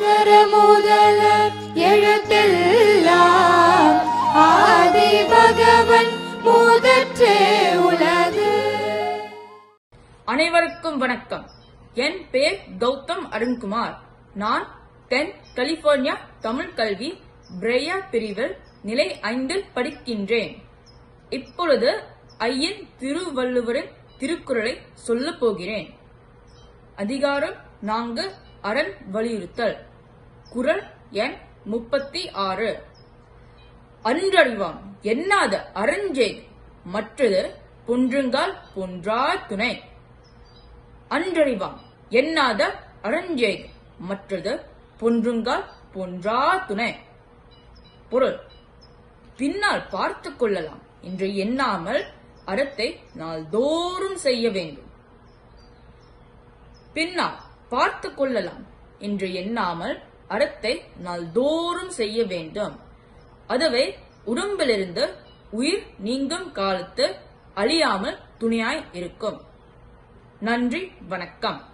அகர முதல எழுத்தெல்லாம் ஆதி பகவன் முதற்றே உலகு அனைவருக்கும் வணக்கம் என் பெயர் கௌதம் அருண்குமார் நான் தென் கலிபோர்னியா தமிழ் கல்வி பிரெயா பிரிவில் நிலை ஐந்தில் படிக்கின்றேன் இப்பொழுது ஐயன் திருவள்ளுவரின் திருக்குறளை சொல்லப் போகிறேன் அதிகாரம் நான்கு அரண் வலியுறுத்தல் குறள் எண் முப்பத்தி ஆறு அன்றறிவாம் எண்ணாத அறஞ்செய் மற்றது பொன்றுங்கால் பொன்றா துணை அன்றறிவாம் எண்ணாத அறஞ்செய் மற்றது பொன்றுங்கால் பொன்றா துணை பொருள் பின்னால் பார்த்துக் கொள்ளலாம் என்று எண்ணாமல் அறத்தை நாள்தோறும் செய்ய வேண்டும் பின்னால் பார்த்துக் கொள்ளலாம் என்று எண்ணாமல் அறத்தை நாள்தோறும் செய்ய வேண்டும் அதுவே உடம்பிலிருந்து உயிர் நீங்கும் காலத்து அழியாமல் துணையாய் இருக்கும் நன்றி வணக்கம்